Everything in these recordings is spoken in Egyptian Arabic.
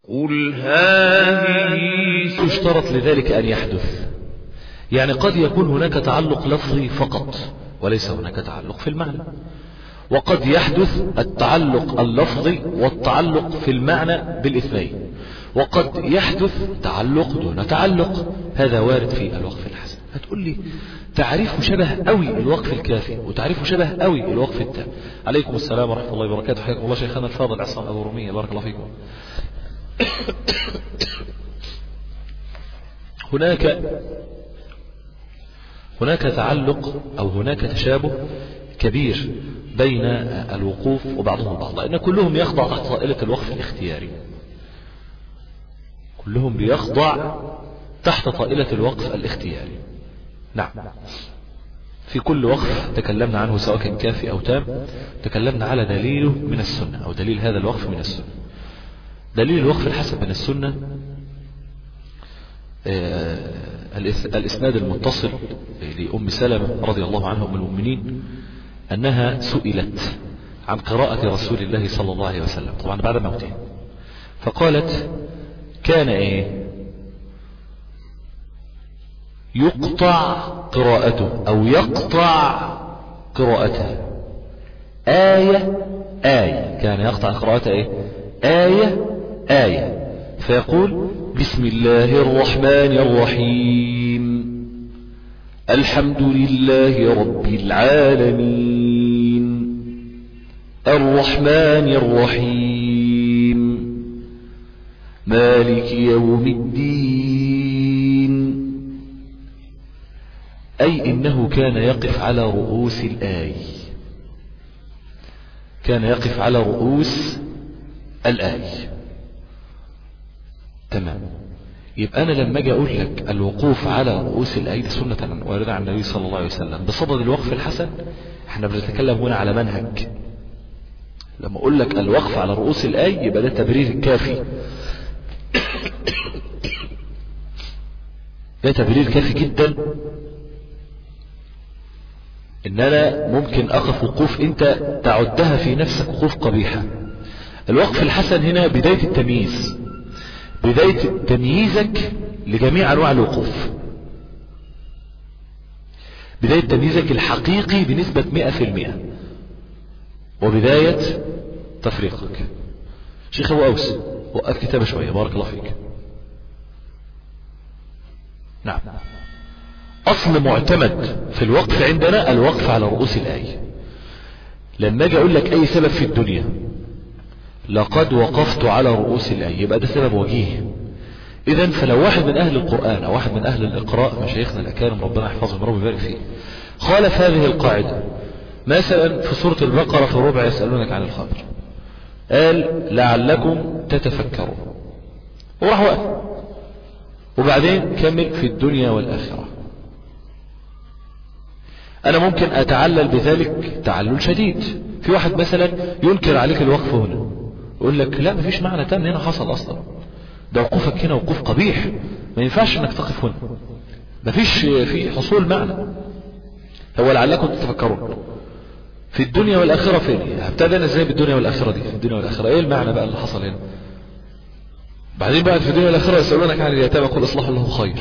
قل هذه يشترط لذلك أن يحدث يعني قد يكون هناك تعلق لفظي فقط وليس هناك تعلق في المعنى وقد يحدث التعلق اللفظي والتعلق في المعنى بالاثنين وقد يحدث تعلق دون تعلق هذا وارد في الوقف الحسن هتقول لي تعريف شبه قوي الوقف الكافي وتعريف شبه قوي الوقف التام عليكم السلام ورحمة الله وبركاته حياكم الله شيخنا الفاضل عصام أبو رومية بارك الله فيكم هناك هناك تعلق أو هناك تشابه كبير بين الوقوف وبعضهم البعض لأن كلهم يخضع تحت طائلة الوقف الاختياري كلهم بيخضع تحت طائلة الوقف الاختياري نعم في كل وقف تكلمنا عنه سواء كان كافي أو تام تكلمنا على دليله من السنة أو دليل هذا الوقف من السنة دليل الوقف الحسن من السنة الإسناد المتصل لأم سلمة رضي الله عنها أم المؤمنين أنها سئلت عن قراءة رسول الله صلى الله عليه وسلم طبعا بعد موته فقالت كان ايه يقطع قراءته او يقطع قراءته آية آية كان يقطع قراءته ايه آية آية فيقول بسم الله الرحمن الرحيم الحمد لله رب العالمين الرحمن الرحيم مالك يوم الدين أي إنه كان يقف على رؤوس الآي كان يقف على رؤوس الآي تمام يبقى أنا لما أجي أقول لك الوقوف على رؤوس الآي دي سنة واردة عن النبي صلى الله عليه وسلم بصدد الوقف الحسن احنا بنتكلم هنا على منهج لما أقول لك الوقف على رؤوس الآي يبقى ده تبرير كافي ده تبرير كافي جدا ان انا ممكن اقف وقوف انت تعدها في نفسك وقوف قبيحة الوقف الحسن هنا بداية التمييز بداية تمييزك لجميع انواع الوقوف بداية تمييزك الحقيقي بنسبة مئة في المئة وبداية تفريقك شيخ ابو اوس وقف كتابة شوية بارك الله فيك نعم أصل معتمد في الوقف عندنا الوقف على رؤوس الآية لما أجي أقول لك أي سبب في الدنيا لقد وقفت على رؤوس الآية يبقى ده سبب وجيه إذا فلو واحد من أهل القرآن أو واحد من أهل الإقراء مشايخنا الأكارم ربنا يحفظهم ربي يبارك فيه خالف هذه القاعدة مثلا في سورة البقرة في ربع يسألونك عن الخمر قال لعلكم تتفكرون وراح وقف وبعدين كمل في الدنيا والآخرة أنا ممكن أتعلل بذلك تعلل شديد في واحد مثلا ينكر عليك الوقف هنا يقول لك لا مفيش معنى تام هنا حصل أصلا ده وقوفك هنا وقوف قبيح ما ينفعش انك تقف هنا مفيش في حصول معنى هو لعلكم تتفكرون في الدنيا والآخرة فين هبتدي أنا ازاي بالدنيا والآخرة دي في الدنيا والآخرة ايه المعنى بقى اللي حصل هنا بعدين بقى في الدنيا والآخرة يسألونك عن اليتامى قل إصلاح له خير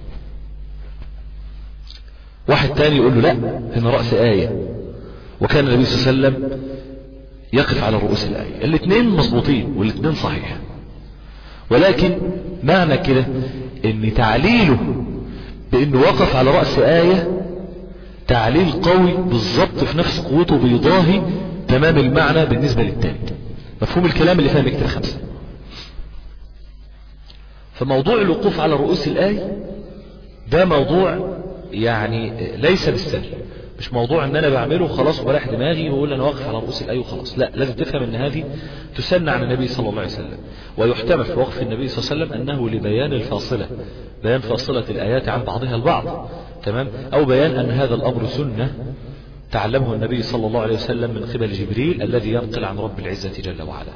واحد تاني يقول له لا هنا رأس آية وكان النبي صلى الله عليه وسلم يقف على رؤوس الآية الاثنين مظبوطين والاثنين صحيح ولكن معنى كده ان تعليله بانه وقف على رأس آية تعليل قوي بالظبط في نفس قوته بيضاهي تمام المعنى بالنسبة للتاني مفهوم الكلام اللي فيها مكتب خمسة فموضوع الوقوف على رؤوس الآية ده موضوع يعني ليس بالسهل مش موضوع ان انا بعمله خلاص وبريح دماغي واقول انا واقف على رؤوس الايه وخلاص لا لازم تفهم ان هذه تسن عن النبي صلى الله عليه وسلم ويحتمل في وقف النبي صلى الله عليه وسلم انه لبيان الفاصله بيان فاصله الايات عن بعضها البعض تمام او بيان ان هذا الامر سنه تعلمه النبي صلى الله عليه وسلم من قبل جبريل الذي ينقل عن رب العزه جل وعلا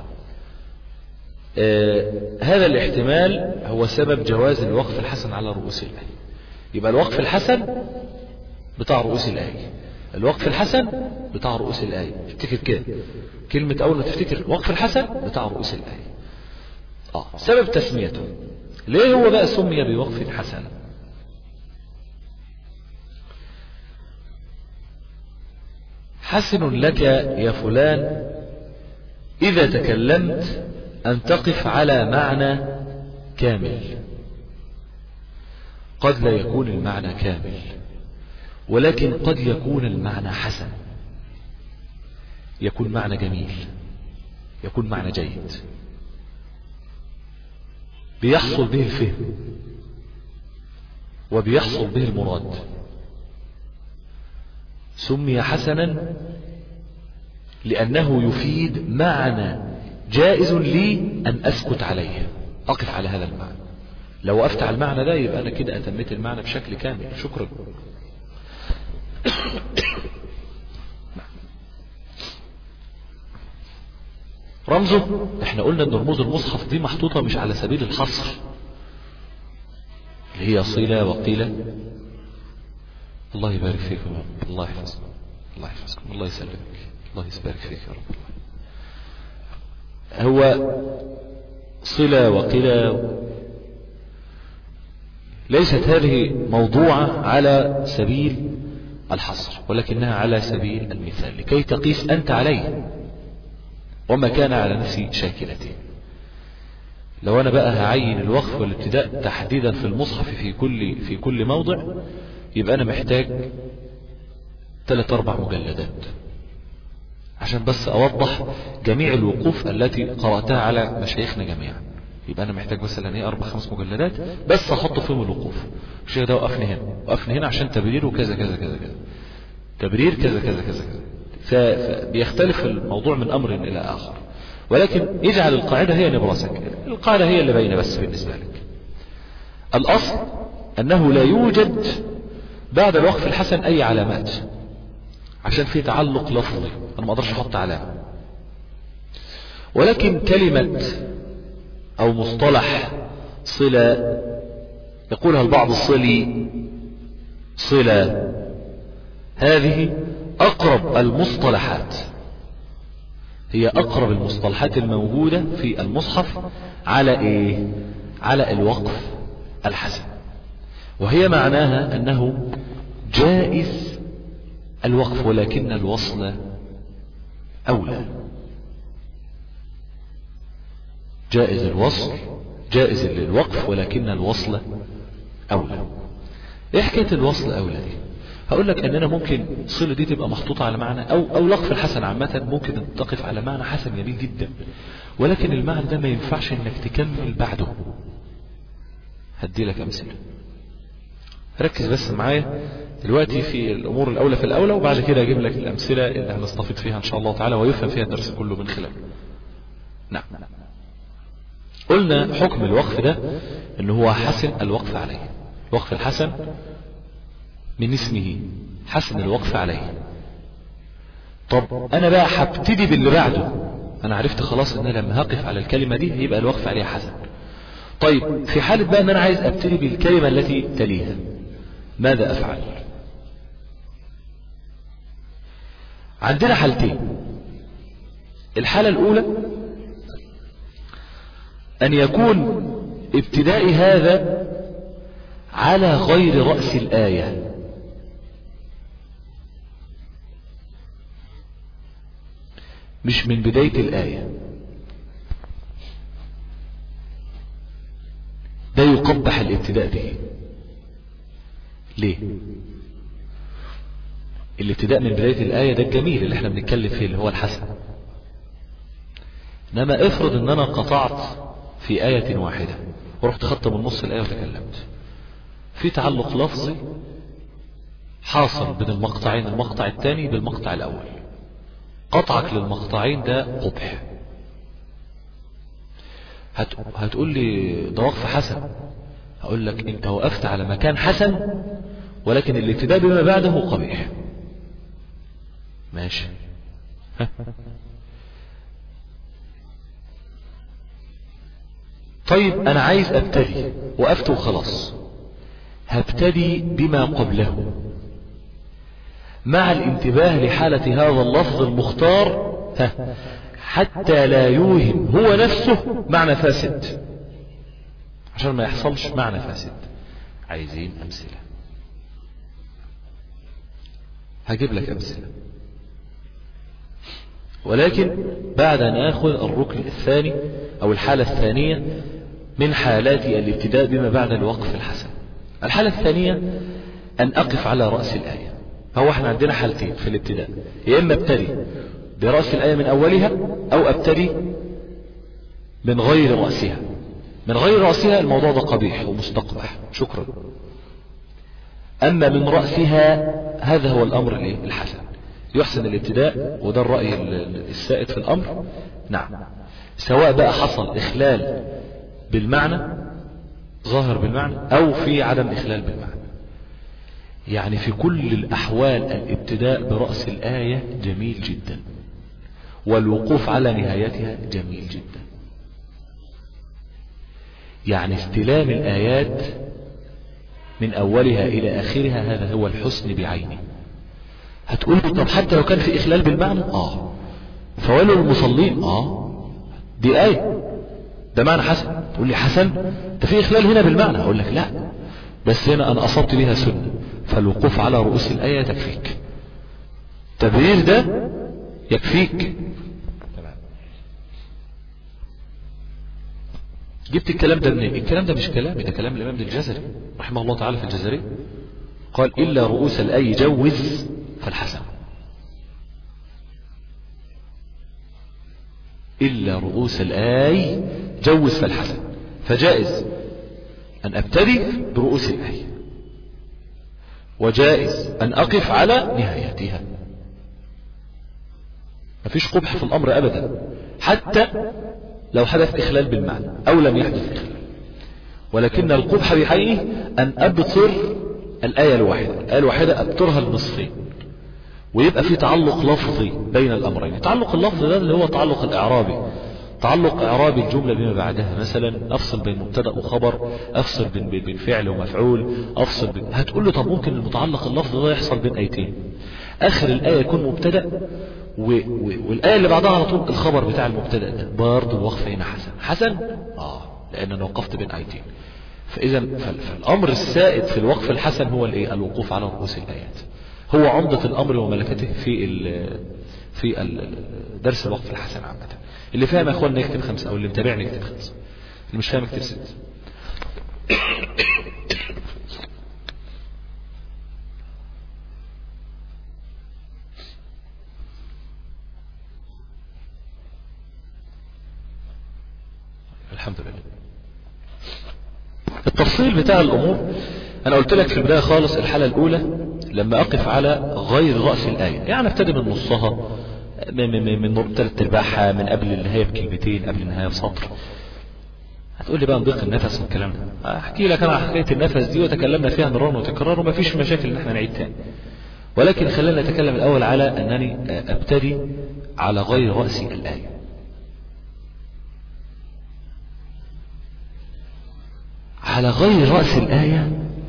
آه هذا الاحتمال هو سبب جواز الوقف الحسن على رؤوس الايه يبقى الوقف الحسن بتاع رؤوس الآية الوقف الحسن بتاع رؤوس الآية افتكر كده كلمة أول ما تفتكر الوقف الحسن بتاع رؤوس الآية آه سبب تسميته ليه هو بقى سمي بوقف حسن حسن لك يا فلان إذا تكلمت أن تقف على معنى كامل قد لا يكون المعنى كامل ولكن قد يكون المعنى حسن يكون معنى جميل يكون معنى جيد بيحصل به الفهم وبيحصل به المراد سمي حسنا لأنه يفيد معنى جائز لي أن أسكت عليه أقف على هذا المعنى لو وقفت على المعنى ده يبقى أنا كده أتميت المعنى بشكل كامل شكرا رمزه احنا قلنا ان رموز المصحف دي محطوطة مش على سبيل الحصر اللي هي صلة وقيلة الله يبارك فيكم يا رب الله يحفظكم الله يحفظكم الله يسلمك الله يبارك فيك يا رب هو صلة وقلة ليست هذه موضوعة على سبيل الحصر ولكنها على سبيل المثال لكي تقيس أنت عليه وما كان على نفسي شاكلته لو أنا بقى هعين الوقف والابتداء تحديدا في المصحف في كل في كل موضع يبقى أنا محتاج ثلاث أربع مجلدات عشان بس أوضح جميع الوقوف التي قرأتها على مشايخنا جميعا يبقى أنا محتاج مثلا إيه أربع خمس مجلدات بس أحط فيهم الوقوف الشيخ ده وقفني هنا وقفني هنا عشان تبريره كذا كذا كذا كذا تبرير كذا كذا كذا كذا فبيختلف الموضوع من أمر إلى آخر ولكن اجعل القاعدة هي نبراسك القاعدة هي اللي باينة بس بالنسبة لك الأصل أنه لا يوجد بعد الوقف الحسن أي علامات عشان في تعلق لفظي أنا ما أقدرش أحط علامة ولكن كلمة أو مصطلح صلة يقولها البعض الصلي صلة هذه أقرب المصطلحات هي أقرب المصطلحات الموجودة في المصحف على إيه على الوقف الحسن وهي معناها أنه جائز الوقف ولكن الوصل أولى جائز الوصل جائز للوقف ولكن الوصل أولى إيه حكاية الوصل أولى دي هقول لك أننا ممكن الصلة دي تبقى محطوطة على معنى أو أو لقف الحسن عامة ممكن أن تقف على معنى حسن جميل جدا ولكن المعنى ده ما ينفعش إنك تكمل بعده هدي لك أمثلة ركز بس معايا دلوقتي في الأمور الأولى في الأولى وبعد كده أجيب لك الأمثلة اللي هنستفيد فيها إن شاء الله تعالى ويفهم فيها الدرس كله من خلاله نعم قلنا حكم الوقف ده إن هو حسن الوقف عليه الوقف الحسن من اسمه حسن الوقف عليه طب أنا بقى هبتدي باللي بعده أنا عرفت خلاص إن أنا لما هقف على الكلمة دي يبقى الوقف عليها حسن طيب في حالة بقى ان انا عايز ابتدي بالكلمة التي تليها ماذا افعل عندنا حالتين الحالة الاولى ان يكون ابتداء هذا على غير رأس الآية مش من بداية الآية ده يقبح الابتداء به ليه الابتداء من بداية الآية ده الجميل اللي احنا بنتكلم فيه اللي هو الحسن انما افرض ان انا قطعت في آية واحدة ورحت خدت من نص الآية وتكلمت في تعلق لفظي حاصل بين المقطعين المقطع الثاني بالمقطع الأول قطعك للمقطعين ده قبح هت... هتقول لي ده وقف حسن هقول لك انت وقفت على مكان حسن ولكن الابتداء بما بعده قبيح ماشي طيب انا عايز ابتدي وقفت وخلاص هبتدي بما قبله مع الانتباه لحالة هذا اللفظ المختار حتى لا يوهم هو نفسه معنى فاسد عشان ما يحصلش معنى فاسد عايزين أمثلة هجيب لك أمثلة ولكن بعد أن آخذ الركن الثاني أو الحالة الثانية من حالات الابتداء بما بعد الوقف الحسن الحالة الثانية أن أقف على رأس الآية هو احنا عندنا حالتين في الابتداء يا إما ابتدي برأس الآية من أولها أو ابتدي من غير رأسها من غير رأسها الموضوع ده قبيح ومستقبح شكرا أما من رأسها هذا هو الأمر الحسن يحسن الابتداء وده الرأي السائد في الأمر نعم سواء بقى حصل إخلال بالمعنى ظاهر بالمعنى أو في عدم إخلال بالمعنى يعني في كل الأحوال الابتداء برأس الآية جميل جدا والوقوف على نهايتها جميل جدا يعني استلام الآيات من أولها إلى آخرها هذا هو الحسن بعينه هتقول لي طب حتى لو كان في إخلال بالمعنى آه فويل للمصلين آه دي آية ده معنى حسن تقول لي حسن ده في إخلال هنا بالمعنى أقول لك لا بس هنا أنا أصبت بها سنة فالوقوف على رؤوس الآية تكفيك تبرير ده يكفيك جبت الكلام ده منين الكلام ده مش كلامي ده كلام الإمام الجزري رحمه الله تعالى في الجزري قال إلا رؤوس الآي جوز فالحسن إلا رؤوس الآي جوز فالحسن فجائز أن أبتدي برؤوس الآية وجائز أن أقف على نهايتها مفيش قبح في الأمر أبدا حتى لو حدث إخلال بالمعنى أو لم يحدث إخلال ولكن القبح بحيه أن أبطر الآية الواحدة الآية الواحدة أبطرها النصفين ويبقى في تعلق لفظي بين الأمرين تعلق اللفظ ده اللي هو تعلق الإعرابي تعلق إعراب الجملة بما بعدها مثلا أفصل بين مبتدأ وخبر أفصل بين, بين فعل ومفعول أفصل بين هتقول له طب ممكن المتعلق اللفظ ده يحصل بين آيتين آخر الآية يكون مبتدأ و... و... والآية اللي بعدها على طول الخبر بتاع المبتدأ ده برضه الوقف هنا حسن حسن آه لأن أنا وقفت بين آيتين فإذا فالأمر السائد في الوقف الحسن هو الإيه الوقوف على رؤوس الآيات هو عمدة الأمر وملكته في ال في ال درس الوقف الحسن عامة اللي فاهم يا اخوانا يكتب خمسة او اللي متابعني يكتب خمسة اللي مش فاهم يكتب ستة الحمد لله التفصيل بتاع الامور انا قلت لك في البداية خالص الحالة الاولى لما اقف على غير رأس الاية يعني ابتدي من نصها من من ثلاث ارباعها من قبل النهايه بكلمتين قبل النهايه بسطر هتقول لي بقى نضيق النفس والكلام ده احكي لك انا حكايه النفس دي وتكلمنا فيها مرارا وتكرار وما فيش مشاكل ان احنا نعيد تاني ولكن خلينا نتكلم الاول على انني ابتدي على غير راس الايه على غير راس الايه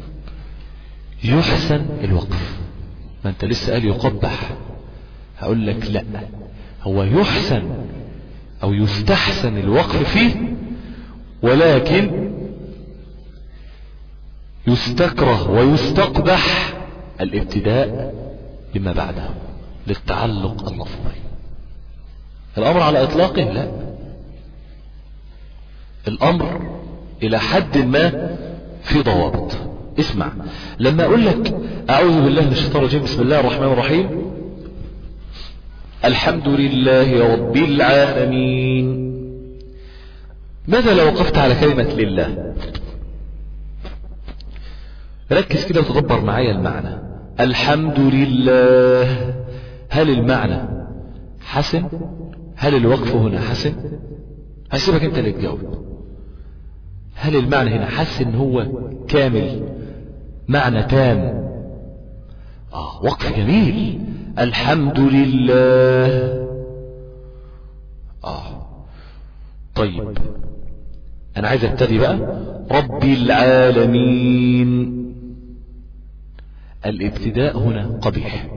يحسن الوقف ما انت لسه قال يقبح هقول لك لا هو يحسن او يستحسن الوقف فيه ولكن يستكره ويستقبح الابتداء بما بعده للتعلق اللفظي الامر على اطلاقه لا الامر الى حد ما في ضوابط اسمع لما اقول لك اعوذ بالله من الشيطان الرجيم بسم الله الرحمن الرحيم الحمد لله رب العالمين ماذا لو وقفت على كلمة لله ركز كده وتدبر معايا المعنى الحمد لله هل المعنى حسن هل الوقف هنا حسن هسيبك انت اللي تجاوب هل المعنى هنا حسن هو كامل معنى تام اه وقف جميل الحمد لله آه طيب أنا عايز أبتدي بقى رب العالمين الابتداء هنا قبيح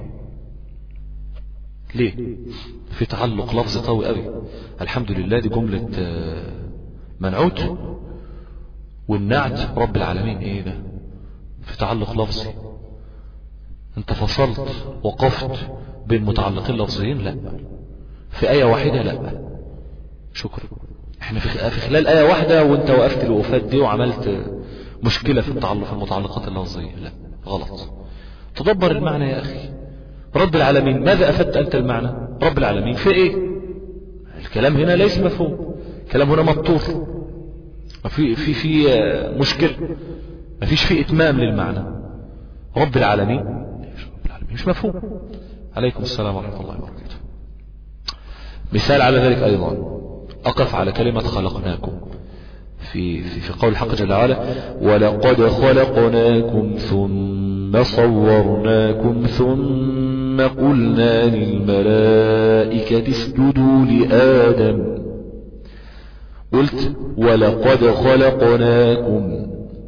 ليه في تعلق لفظ قوي قوي الحمد لله دي جملة منعوت والنعت رب العالمين ايه ده في تعلق لفظي انت فصلت وقفت بين متعلقين لفظيين لا في آية واحدة لا شكرا احنا في في خلال آية واحدة وانت وقفت الوقفات دي وعملت مشكلة في التعلق في المتعلقات اللفظية لا غلط تدبر المعنى يا أخي رب العالمين ماذا أفدت أنت المعنى رب العالمين في إيه الكلام هنا ليس مفهوم الكلام هنا مبطور في في في مشكلة ما فيش فيه إتمام للمعنى رب العالمين رب العالمين مش مفهوم عليكم السلام ورحمة الله وبركاته مثال على ذلك أيضا أقف على كلمة خلقناكم في, في, في قول الحق جل وعلا ولقد خلقناكم ثم صورناكم ثم قلنا للملائكة اسجدوا لآدم قلت ولقد خلقناكم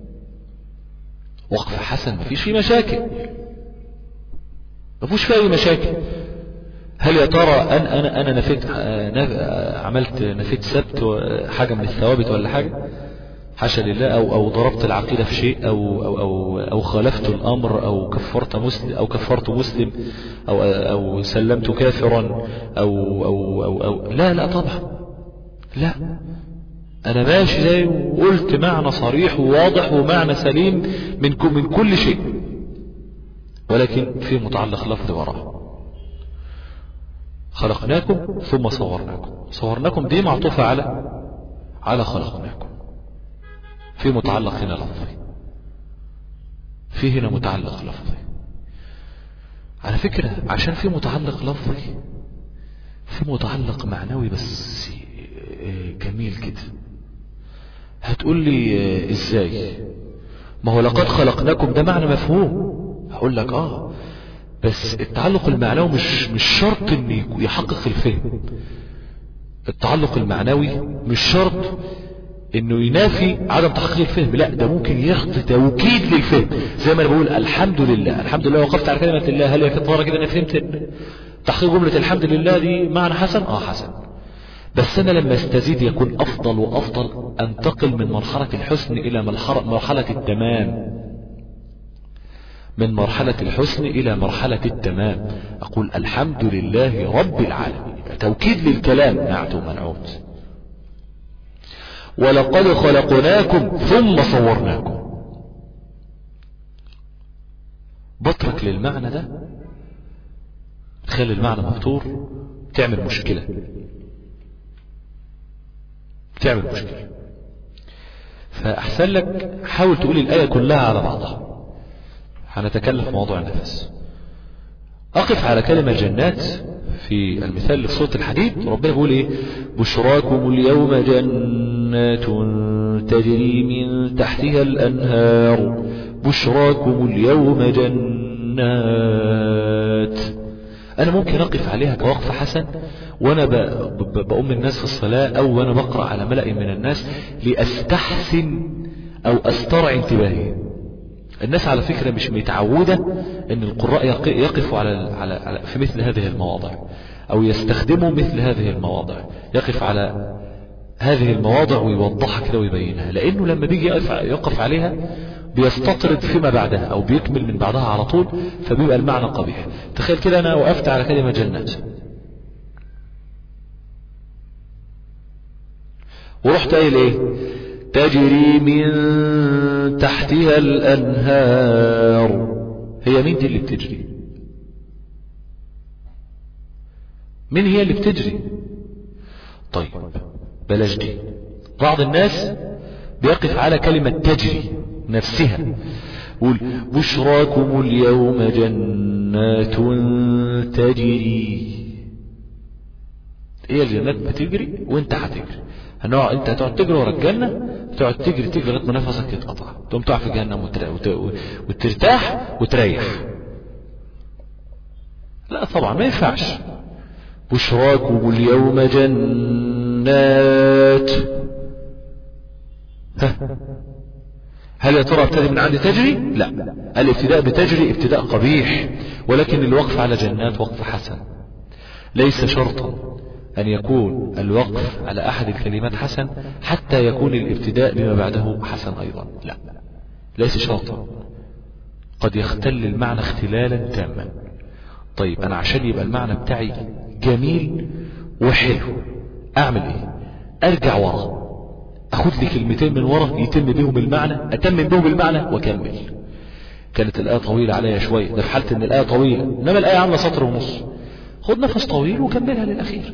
وقف حسن ما فيش فيه مشاكل ما فيش فيه أي مشاكل هل يا ترى أنا أنا أنا نفيت عملت نفيت سبت حاجة من الثوابت ولا حاجة حاشا لله أو أو ضربت العقيدة في شيء أو أو أو أو خالفت الأمر أو كفرت مسلم أو كفرت مسلم أو أو سلمت كافرا أو أو أو, أو لا لا طبعا لا أنا ماشي زي وقلت معنى صريح وواضح ومعنى سليم من من كل شيء ولكن في متعلق لفظ وراه خلقناكم ثم صورناكم صورناكم دي معطوفة على على خلقناكم في متعلق هنا لفظي في هنا متعلق لفظي على فكرة عشان في متعلق لفظي في متعلق معنوي بس جميل كده هتقول لي ازاي ما هو لقد خلقناكم ده معنى مفهوم هقول لك اه بس التعلق المعنوي مش مش شرط ان يحقق الفهم التعلق المعنوي مش شرط انه ينافي عدم تحقيق الفهم لا ده ممكن ياخد توكيد للفهم زي ما انا بقول الحمد لله الحمد لله وقفت على كلمه الله هل في طاره كده انا فهمت تحقيق جمله الحمد لله دي معنى حسن اه حسن بس انا لما استزيد يكون افضل وافضل انتقل من مرحله الحسن الى مرحله التمام من مرحلة الحسن إلى مرحلة التمام أقول الحمد لله رب العالمين توكيد للكلام نعت منعوت ولقد خلقناكم ثم صورناكم بترك للمعنى ده تخلي المعنى مفتور تعمل مشكلة تعمل مشكلة فأحسن لك حاول تقول الآية كلها على بعضها هنتكلم في موضوع النفس أقف على كلمة جنات في المثال اللي في صوت الحديد ربنا بيقول إيه بشراكم اليوم جنات تجري من تحتها الأنهار بشراكم اليوم جنات أنا ممكن أقف عليها كوقف حسن وأنا بأم الناس في الصلاة أو وأنا بقرأ على ملأ من الناس لأستحسن أو أسترعي انتباههم الناس على فكرة مش متعودة ان القراء يقفوا على, على, على في مثل هذه المواضع او يستخدموا مثل هذه المواضع يقف على هذه المواضع ويوضحها كده ويبينها لانه لما بيجي يقف, يقف عليها بيستطرد فيما بعدها او بيكمل من بعدها على طول فبيبقى المعنى قبيح تخيل كده انا وقفت على كلمة جنات ورحت قايل ايه تجري من تحتها الأنهار هي مين دي اللي بتجري مين هي اللي بتجري طيب بلاش دي بعض الناس بيقف على كلمة تجري نفسها يقول بشراكم اليوم جنات تجري هي الجنات بتجري وانت هتجري هنقعد انت هتقعد تجري ورا الجنه تقعد تجري تجري لغايه ما نفسك يتقطع تقوم تقع في جهنم وت... وترتاح وتريح لا طبعا ما ينفعش بشراكم اليوم جنات ها هل يا ترى ابتدي من عندي تجري لا الابتداء بتجري ابتداء قبيح ولكن الوقف على جنات وقف حسن ليس شرطا أن يكون الوقف على أحد الكلمات حسن حتى يكون الابتداء بما بعده حسن أيضا لا ليس شرطا قد يختل المعنى اختلالا تاما طيب أنا عشان يبقى المعنى بتاعي جميل وحلو أعمل إيه أرجع ورا أخذ لي كلمتين من ورا يتم بهم المعنى أتمم بهم المعنى وأكمل كانت الآية طويلة عليا شوية ده في حالة إن الآية طويلة إنما الآية عاملة سطر ونص خد نفس طويل وكملها للأخير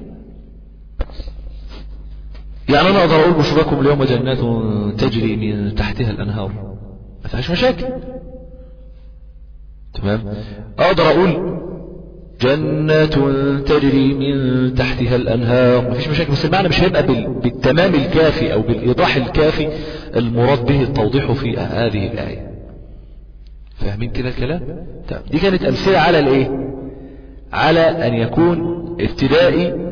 يعني أنا أقدر أقول بشراكم اليوم جنات تجري من تحتها الأنهار ما فيهاش مشاكل تمام أقدر أقول جنات تجري من تحتها الأنهار ما فيش مشاكل بس المعنى مش هيبقى بال... بالتمام الكافي أو بالإيضاح الكافي المراد به التوضيح في هذه الآية فاهمين كده الكلام طيب دي كانت أمثلة على الإيه على أن يكون ابتدائي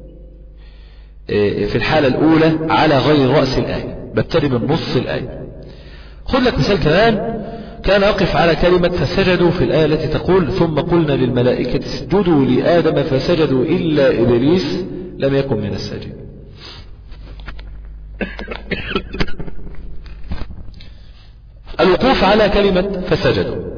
في الحالة الأولى على غير رأس الآية ببتدي من نص الآية خذ لك مثال كمان كان أقف على كلمة فسجدوا في الآية التي تقول ثم قلنا للملائكة اسجدوا لآدم فسجدوا إلا إبليس لم يكن من الساجدين الوقوف على كلمة فسجدوا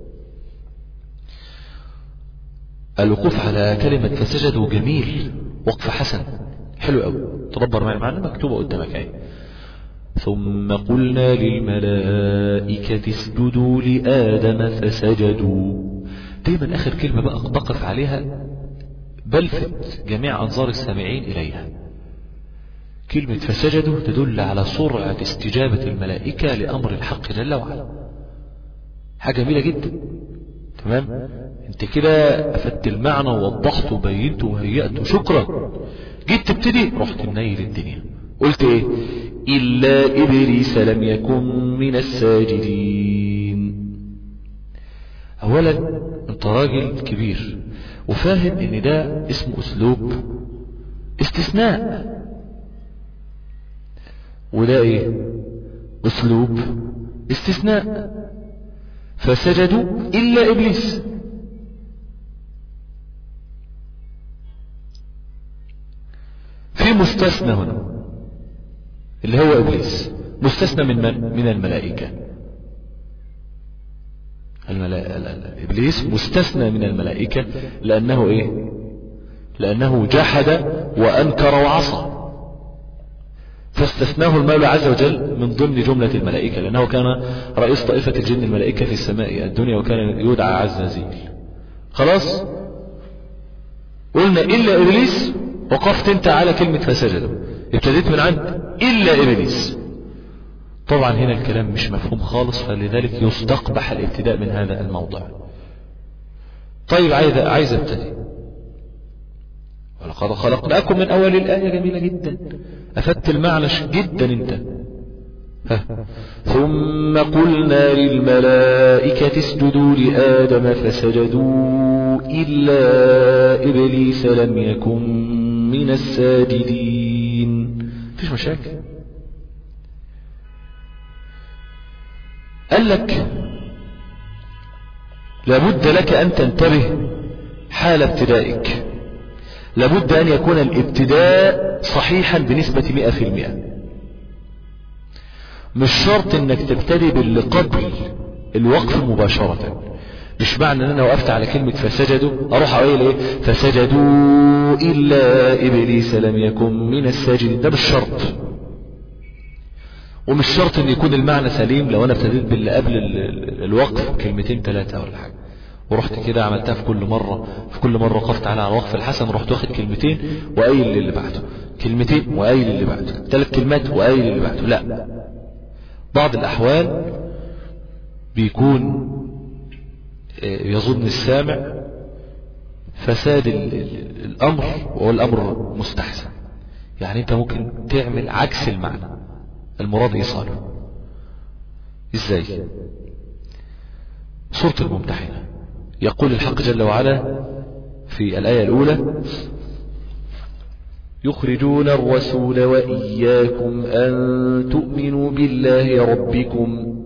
الوقوف على كلمة فسجدوا جميل وقف حسن حلو قوي تدبر معي المعنى مكتوبة قدامك اهي ثم قلنا للملائكة اسجدوا لآدم فسجدوا دايما آخر كلمة بقى بقف عليها بلفت جميع أنظار السامعين إليها كلمة فسجدوا تدل على سرعة استجابة الملائكة لأمر الحق جل وعلا حاجة جميلة جدا تمام انت كده افدت المعنى ووضحت وبينت وهيأت شكرا جيت تبتدي رحت منيل الدنيا قلت ايه إلا إبليس لم يكن من الساجدين أولا أنت راجل كبير وفاهم إن ده اسمه أسلوب استثناء وده إيه أسلوب استثناء فسجدوا إلا إبليس في مستثنى هنا اللي هو إبليس مستثنى من من؟ من الملائكة الملائكة إبليس مستثنى من الملائكة لأنه إيه لأنه جحد وأنكر وعصى فاستثناه المولى عز وجل من ضمن جملة الملائكة لأنه كان رئيس طائفة الجن الملائكة في السماء الدنيا وكان يدعى عزازيل خلاص قلنا إلا إبليس وقفت انت على كلمة فسجدوا ابتديت من عند إلا إبليس طبعا هنا الكلام مش مفهوم خالص فلذلك يستقبح الابتداء من هذا الموضع طيب عايز عايز ابتدي ولقد خلقناكم من أول الآية جميلة جدا أفدت المعنى جدا انت ها. ثم قلنا للملائكة اسجدوا لآدم فسجدوا إلا إبليس لم يكن من الساجدين مفيش مشاكل قال لك لابد لك أن تنتبه حال ابتدائك لابد أن يكون الابتداء صحيحا بنسبة مئة في المئة مش شرط انك تبتدي باللي قبل الوقف مباشرة مش معنى ان انا وقفت على كلمة فسجدوا اروح اقول ايه فسجدوا الا ابليس لم يكن من الساجدين ده مش شرط ومش شرط ان يكون المعنى سليم لو انا ابتديت باللي قبل الوقف كلمتين ثلاثة ولا حاجة ورحت كده عملتها في كل مرة في كل مرة وقفت على الوقف الحسن رحت واخد كلمتين وقايل اللي بعده كلمتين وقايل اللي بعده ثلاث كلمات وقايل اللي بعده لا بعض الأحوال بيكون يظن السامع فساد الأمر وهو الأمر مستحسن يعني أنت ممكن تعمل عكس المعنى المراد إيصاله إزاي سورة الممتحنة يقول الحق جل وعلا في الآية الأولى يخرجون الرسول وإياكم أن تؤمنوا بالله ربكم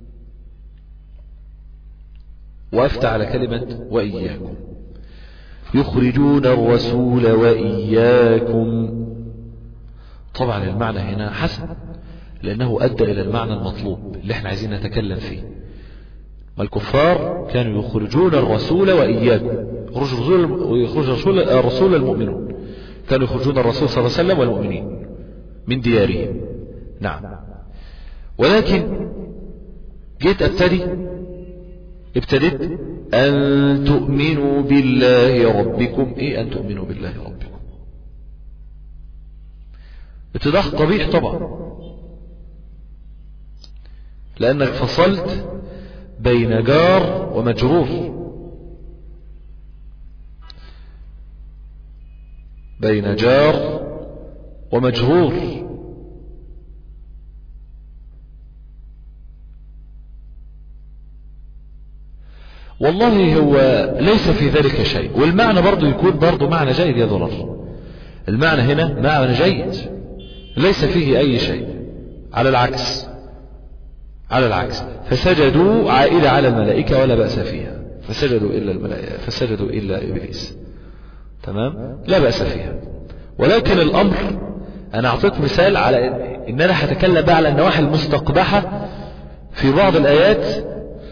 وأفتح على كلمة وإياكم يخرجون الرسول وإياكم طبعا المعنى هنا حسن لأنه أدى إلى المعنى المطلوب اللي احنا عايزين نتكلم فيه والكفار كانوا يخرجون الرسول وإياكم يخرج الرسول ويخرج الرسول, الرسول المؤمنون كانوا يخرجون الرسول صلى الله عليه وسلم والمؤمنين من ديارهم نعم ولكن جيت ابتدي ابتديت أن تؤمنوا بالله ربكم إيه أن تؤمنوا بالله ربكم اتضاح قبيح طبعا لأنك فصلت بين جار ومجرور بين جار ومجرور والله هو ليس في ذلك شيء والمعنى برضو يكون برضو معنى جيد يا ضرر المعنى هنا معنى جيد ليس فيه أي شيء على العكس على العكس فسجدوا عائلة على الملائكة ولا بأس فيها فسجدوا إلا الملائكة فسجدوا إلا إبليس تمام لا بأس فيها ولكن الأمر أنا أعطيك مثال على إن أنا هتكلم بقى على النواحي المستقبحة في بعض الآيات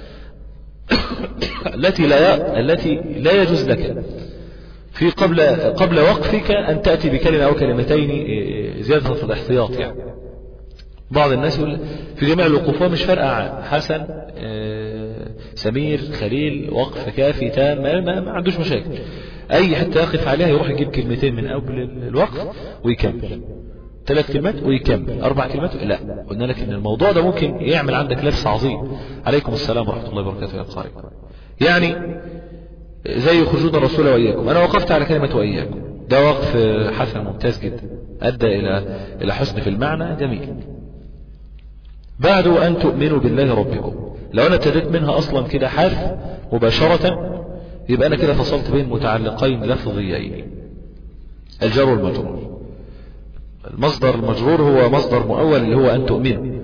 التي لا التي لا يجوز لك في قبل قبل وقفك أن تأتي بكلمة أو كلمتين زيادة في الاحتياط يعني بعض الناس يقول في جميع الوقوف مش فارقة حسن سمير خليل وقف كافي تام ما, ما, ما عندوش مشاكل أي حتة يقف عليها يروح يجيب كلمتين من قبل الوقف ويكمل ثلاث كلمات ويكمل أربع كلمات لا قلنا لك إن الموضوع ده ممكن يعمل عندك لبس عظيم عليكم السلام ورحمة الله وبركاته يا قارئ يعني زي يخرجون الرسول وإياكم أنا وقفت على كلمة وإياكم ده وقف حسن ممتاز جدا أدى إلى إلى حسن في المعنى جميل بعد أن تؤمنوا بالله ربكم لو أنا ابتديت منها أصلا كده حرف مباشرة يبقى أنا كده فصلت بين متعلقين لفظيين الجر والمجرور المصدر المجرور هو مصدر مؤول اللي هو أن تؤمنوا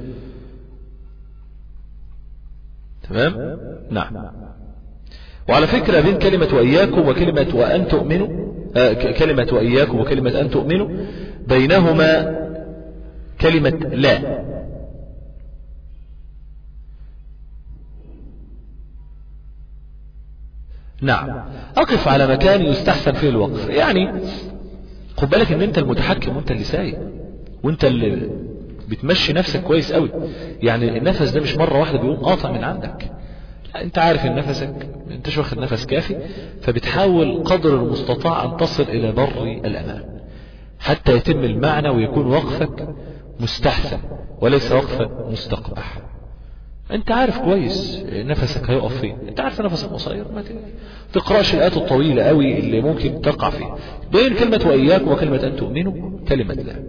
تمام نعم وعلى فكرة بين كلمة وإياكم وكلمة وأن تؤمنوا آه كلمة وإياكم وكلمة أن تؤمنوا بينهما كلمة لا نعم أقف على مكان يستحسن فيه الوقف يعني خد بالك ان انت المتحكم وانت اللي سايق وانت اللي بتمشي نفسك كويس قوي يعني النفس ده مش مرة واحدة بيقوم قاطع من عندك لا انت عارف ان نفسك انتش واخد نفس كافي فبتحاول قدر المستطاع ان تصل الى بر الامان حتى يتم المعنى ويكون وقفك مستحسن وليس وقفا مستقبح انت عارف كويس نفسك هيقف فين انت عارف نفسك قصير ما تقراش الايات الطويله قوي اللي ممكن تقع فيها بين كلمه واياك وكلمه ان تؤمنوا كلمه لا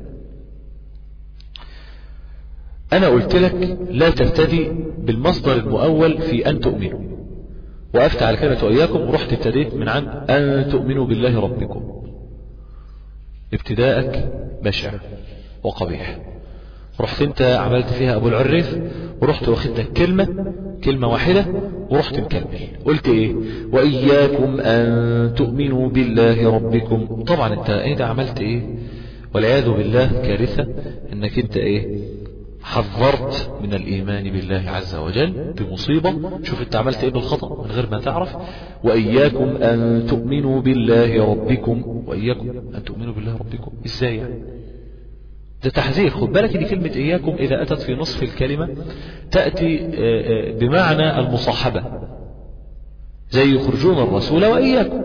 انا قلت لك لا تبتدي بالمصدر المؤول في ان تؤمنوا وقفت على كلمه واياكم ورحت ابتديت من عند ان تؤمنوا بالله ربكم ابتداءك بشع وقبيح رحت انت عملت فيها ابو العريف ورحت واخد لك كلمة كلمة واحدة ورحت مكمل قلت ايه واياكم ان تؤمنوا بالله ربكم طبعا انت ايه ده عملت ايه والعياذ بالله كارثة انك انت ايه حذرت من الايمان بالله عز وجل بمصيبة شوف انت عملت ايه بالخطأ من غير ما تعرف واياكم ان تؤمنوا بالله ربكم واياكم ان تؤمنوا بالله ربكم ازاي يعني ده تحذير خد بالك دي كلمة إياكم إذا أتت في نصف الكلمة تأتي بمعنى المصاحبة زي يخرجون الرسول وإياكم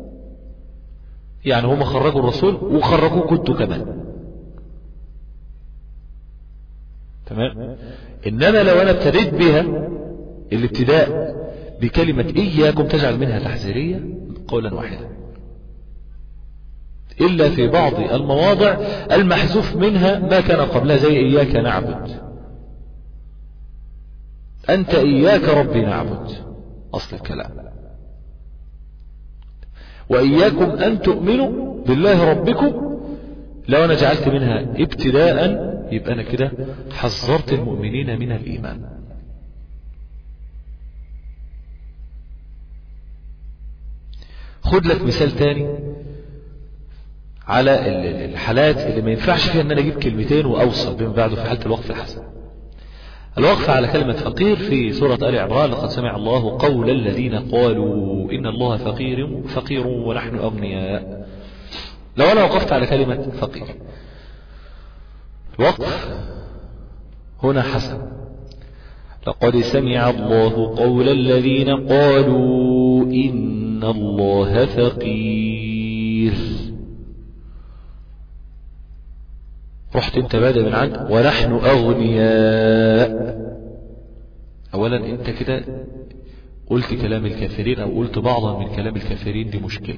يعني هم خرجوا الرسول وخرجوا كنتوا كمان تمام إنما لو أنا ابتديت بها الابتداء بكلمة إياكم تجعل منها تحذيرية قولا واحدا إلا في بعض المواضع المحذوف منها ما كان قبلها زي إياك نعبد أنت إياك ربي نعبد أصل الكلام وإياكم أن تؤمنوا بالله ربكم لو أنا جعلت منها ابتداء يبقى أنا كده حذرت المؤمنين من الإيمان خد لك مثال تاني على الحالات اللي ما ينفعش فيها ان انا اجيب كلمتين واوصل بما بعده في حالة الوقف الحسن الوقف على كلمة فقير في سورة آل عمران لقد سمع الله قول الذين قالوا إن الله فقير فقير ونحن أغنياء لو أنا وقفت على كلمة فقير الوقف هنا حسن لقد سمع الله قول الذين قالوا إن الله فقير رحت انت بادئ من عند ونحن أغنياء أولا انت كده قلت كلام الكافرين أو قلت بعضا من كلام الكافرين دي مشكلة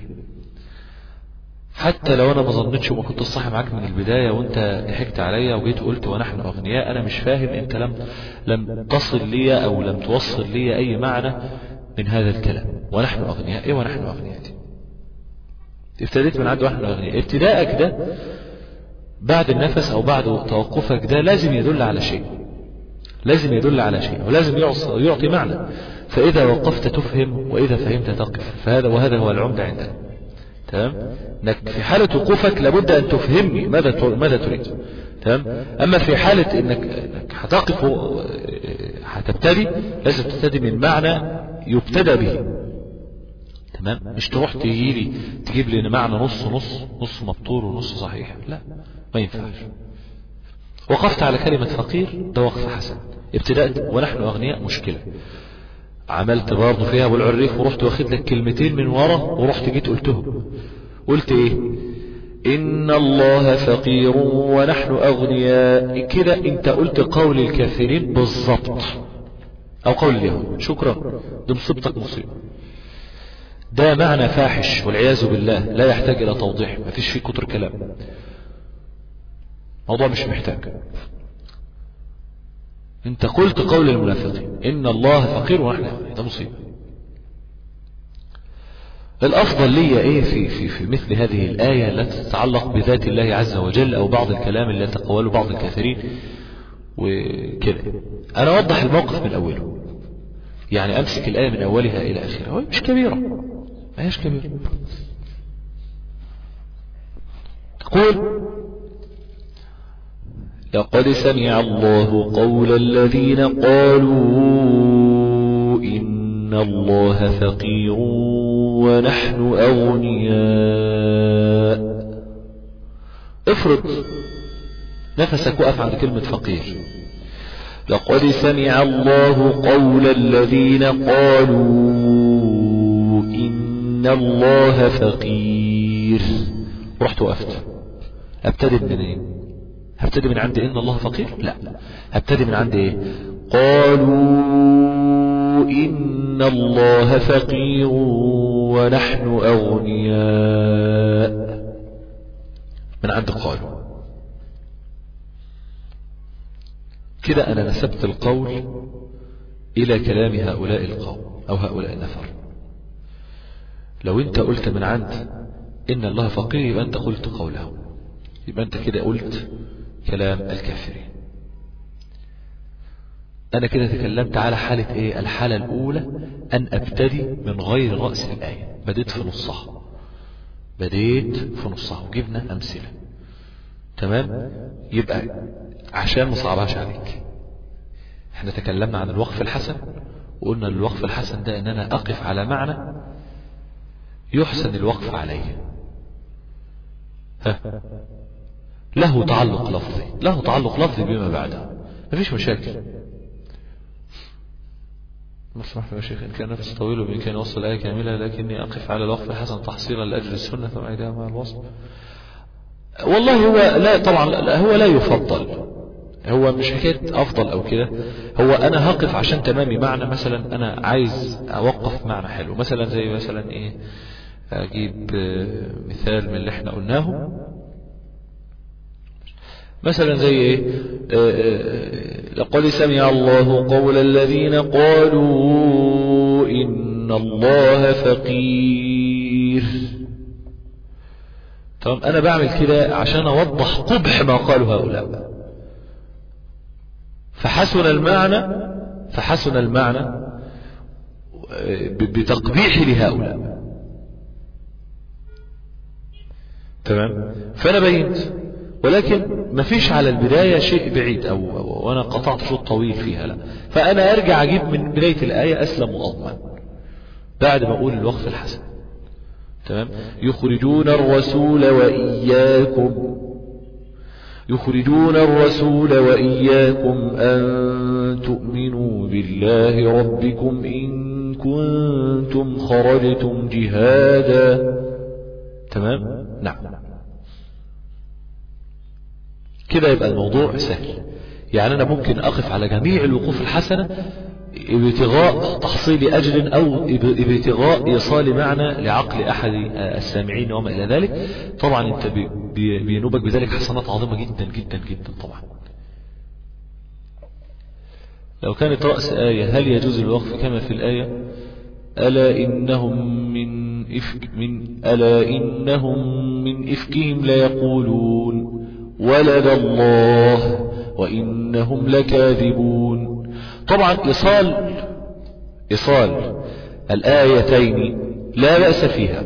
حتى لو انا ما ظنيتش وما كنت صاحي معاك من البدايه وانت ضحكت عليا وجيت قلت ونحن اغنياء انا مش فاهم انت لم لم تصل لي او لم توصل لي اي معنى من هذا الكلام ونحن اغنياء ايه ونحن اغنياء دي ابتديت من عند ونحن اغنياء ابتدائك ده بعد النفس او بعد توقفك ده لازم يدل على شيء لازم يدل على شيء ولازم يعطي معنى فاذا وقفت تفهم واذا فهمت تقف فهذا وهذا هو العمده عندنا تمام انك في حالة وقوفك لابد ان تفهمني ماذا ماذا تريد تمام اما في حالة انك انك هتقف هتبتدي لازم تبتدي من معنى يبتدى به تمام مش تروح تجي لي تجيب لي معنى نص نص نص مبطور ونص صحيح لا ما ينفعش وقفت على كلمة فقير ده وقف حسن ابتدأت ونحن أغنياء مشكلة عملت برضه فيها ابو العريف ورحت واخد لك كلمتين من ورا ورحت جيت قلتهم قلت ايه ان الله فقير ونحن اغنياء كده انت قلت قول الكافرين بالظبط او قول اليهود شكرا دي مصيبتك مصيبه ده معنى فاحش والعياذ بالله لا يحتاج الى توضيح ما فيش فيه كتر كلام موضوع مش محتاج انت قلت قول المنافقين ان الله فقير ونحن اغنياء ده مصيبه الافضل لي ايه في في في مثل هذه الايه التي تتعلق بذات الله عز وجل او بعض الكلام اللي يتقوله بعض الكافرين وكده انا اوضح الموقف من اوله يعني امسك الايه من اولها الى اخرها هو مش كبيره ما هيش كبيره تقول لقد سمع الله قول الذين قالوا إن الله فقير ونحن أغنياء افرض نفسك وقف عند كلمة فقير لقد سمع الله قول الذين قالوا إن الله فقير رحت وقفت ابتدئ منين هبتدي من عند ان الله فقير لا هبتدي من عند ايه قالوا ان الله فقير ونحن اغنياء من عند قالوا كده انا نسبت القول الى كلام هؤلاء القوم او هؤلاء النفر لو انت قلت من عند ان الله فقير يبقى انت قلت قوله يبقى انت كده قلت كلام الكافرين انا كده تكلمت على حالة ايه الحالة الاولى ان ابتدي من غير رأس الاية بديت في نصها بديت في نصها وجبنا امثلة تمام يبقى عشان ما صعبهاش عليك احنا تكلمنا عن الوقف الحسن وقلنا الوقف الحسن ده ان انا اقف على معنى يحسن الوقف عليه ها له تعلق لفظي له تعلق لفظي بما بعده مفيش مشاكل مسمح يا شيخ إن كان نفس طويل وبإمكاني يوصل آية كاملة لكني أقف على الوقف الحسن تحصيلا لأجل السنة فمعيدها مع الوصف والله هو لا طبعا لا هو لا يفضل هو مش حكاية أفضل أو كده هو أنا هقف عشان تمامي معنى مثلا أنا عايز أوقف معنى حلو مثلا زي مثلا إيه أجيب مثال من اللي احنا قلناه مثلا زي ايه لقد سمع الله قول الذين قالوا ان الله فقير تمام انا بعمل كده عشان اوضح قبح ما قاله هؤلاء فحسن المعنى فحسن المعنى بتقبيح لهؤلاء تمام فأنا بينت ولكن ما فيش على البداية شيء بعيد أو, أو وأنا قطعت شوط طويل فيها لا فأنا أرجع أجيب من بداية الآية أسلم وأضمن بعد ما أقول الوقف الحسن تمام يخرجون الرسول وإياكم يخرجون الرسول وإياكم أن تؤمنوا بالله ربكم إن كنتم خرجتم جهادا تمام نعم كده يبقى الموضوع سهل يعني أنا ممكن أقف على جميع الوقوف الحسنة ابتغاء تحصيل أجر أو ابتغاء إيصال معنى لعقل أحد السامعين وما إلى ذلك طبعا أنت بينوبك بذلك حسنات عظيمة جدا جدا جدا طبعا لو كانت رأس آية هل يجوز الوقف كما في الآية ألا إنهم من إفك من ألا إنهم من إفكهم ليقولون ولد الله وإنهم لكاذبون طبعا إيصال إيصال الآيتين لا بأس فيها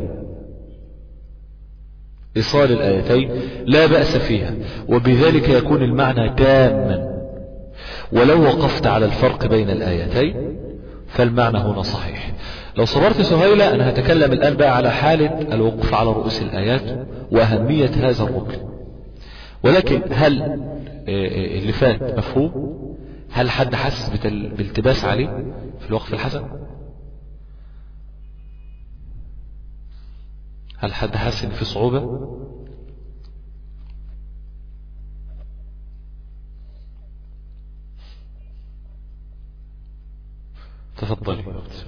إيصال الآيتين لا بأس فيها وبذلك يكون المعنى تاما ولو وقفت على الفرق بين الآيتين فالمعنى هنا صحيح لو صبرت سهيلة أنا هتكلم الآن بقى على حالة الوقف على رؤوس الآيات وأهمية هذا الركن ولكن هل اللي فات مفهوم هل حد حاسس بالتباس عليه في الوقف الحسن هل حد حاسس ان في صعوبة تفضلي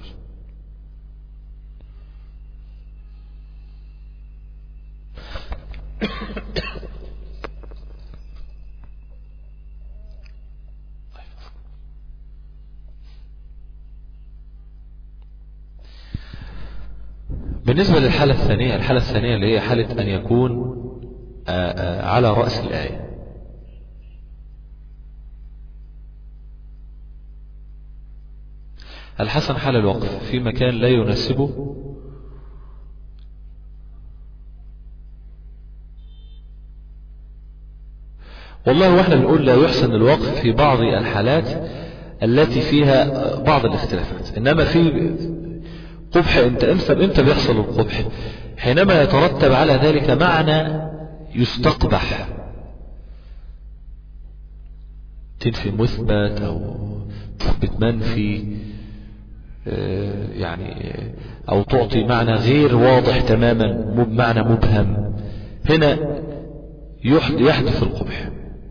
بالنسبة للحالة الثانية الحالة الثانية اللي هي حالة أن يكون آآ آآ على رأس الآية الحسن حال الوقف في مكان لا يناسبه والله واحنا بنقول لا يحسن الوقف في بعض الحالات التي فيها بعض الاختلافات انما في قبح انت امتى امتى بيحصل القبح حينما يترتب على ذلك معنى يستقبح تنفي مثبت او تثبت منفي يعني او تعطي معنى غير واضح تماما معنى مبهم هنا يحدث القبح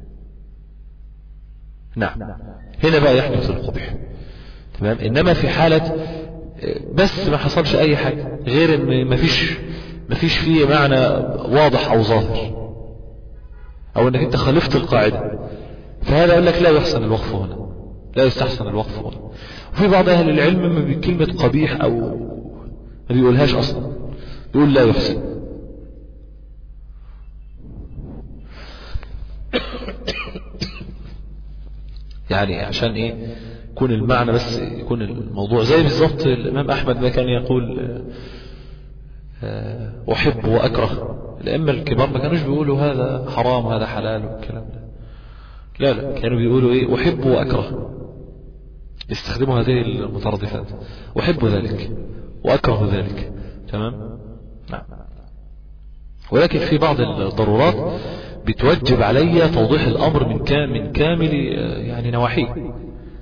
نعم هنا بقى يحدث القبح تمام انما في حالة بس ما حصلش اي حاجة غير ان ما فيش ما فيش فيه معنى واضح او ظاهر او انك انت خالفت القاعدة فهذا يقول لك لا يحسن الوقف هنا لا يستحسن الوقف هنا وفي بعض اهل العلم ما بكلمة قبيح او ما بيقولهاش اصلا يقول لا يحسن يعني عشان ايه يكون المعنى بس يكون الموضوع زي بالظبط الامام احمد ما كان يقول احب واكره الائمه الكبار ما كانوش بيقولوا هذا حرام هذا حلال والكلام ده لا لا كانوا بيقولوا ايه احب واكره يستخدموا هذه المترادفات احب ذلك واكره ذلك تمام نعم ولكن في بعض الضرورات بتوجب علي توضيح الامر من من كامل يعني نواحيه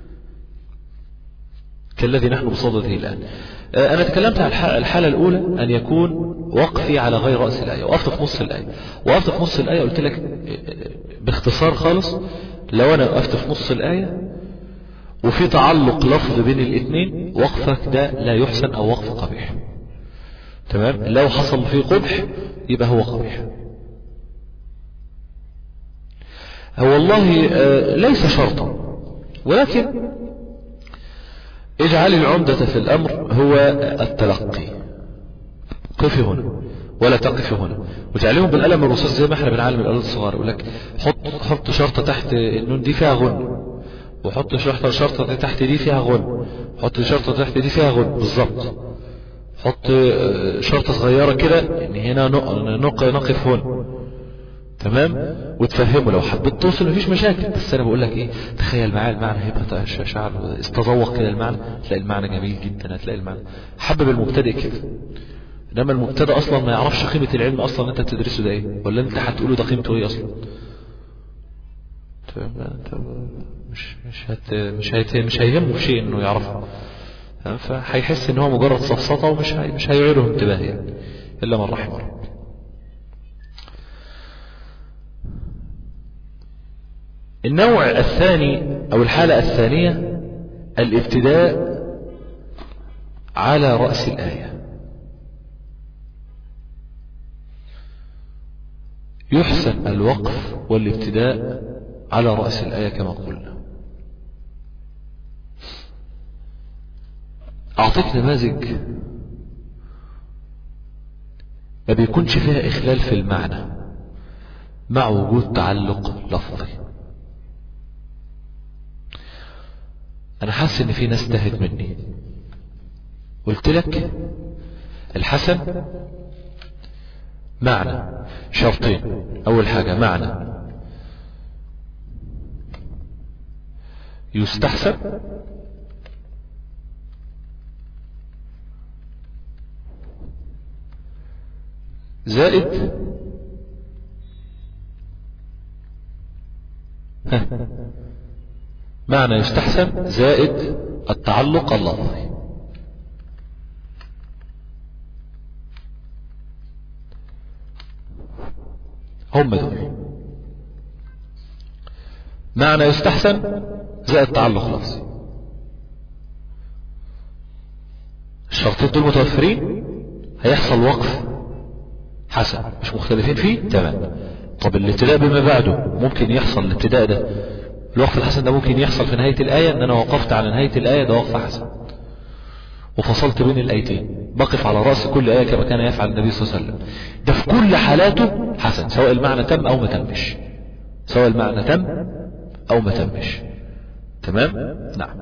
كالذي نحن بصدده الآن أنا تكلمت عن الحالة الأولى أن يكون وقفي على غير رأس الآية وقفت في نص الآية وقفت في نص الآية قلت لك باختصار خالص لو أنا وقفت في نص الآية وفي تعلق لفظ بين الاثنين وقفك ده لا يحسن أو وقف قبيح تمام لو حصل فيه قبح يبقى هو قبيح هو والله ليس شرطا ولكن اجعل العمدة في الأمر هو التلقي قفي هنا ولا تقف هنا وتعلمهم بالقلم الرصاص زي ما احنا بنعلم الآلات الصغار يقول لك حط حط شرطة تحت النون دي فيها غن وحط شرطة شرطة تحت دي فيها غن حط شرطة تحت دي فيها غن بالظبط حط آه، شرطة صغيرة كده ان هنا نق- نق- نقف هنا تمام وتفهمه لو حبيت توصل مفيش مشاكل بس انا بقول لك ايه تخيل معايا المعنى هيبقى ش- شعر استذوق كده المعنى تلاقي المعنى جميل جدا هتلاقي المعنى حبب المبتدئ كده انما المبتدئ اصلا ما يعرفش قيمة العلم اصلا انت بتدرسه ده ايه ولا انت هتقوله ده قيمته ايه اصلا تمام؟ انت مش مش هت مش هيت مش هيهمه في شيء انه يعرفه تمام؟ فهيحس ان هو مجرد سفسطه ومش هي مش هيعيره انتباه يعني الا من رحم ربي النوع الثاني او الحالة الثانية الابتداء على رأس الآية يحسن الوقف والابتداء على رأس الآية كما قلنا أعطيك نماذج ما بيكونش فيها إخلال في المعنى مع وجود تعلق لفظي أنا حاسس إن في ناس تهت مني قلت لك الحسن معنى شرطين أول حاجة معنى يستحسن زائد ها. معنى يستحسن زائد التعلق اللفظي هم دول معنى يستحسن زائد تعلق لفظي الشرطين دول متوفرين هيحصل وقف حسن مش مختلفين فيه تمام طب الابتداء بما بعده ممكن يحصل الابتداء ده الوقف الحسن ده ممكن يحصل في نهاية الآية ان انا وقفت على نهاية الآية ده وقف حسن وفصلت بين الآيتين بقف على رأس كل آية كما كان يفعل النبي صلى الله عليه وسلم ده في كل حالاته حسن سواء المعنى تم أو ما تمش سواء المعنى تم أو ما تمش تمام نعم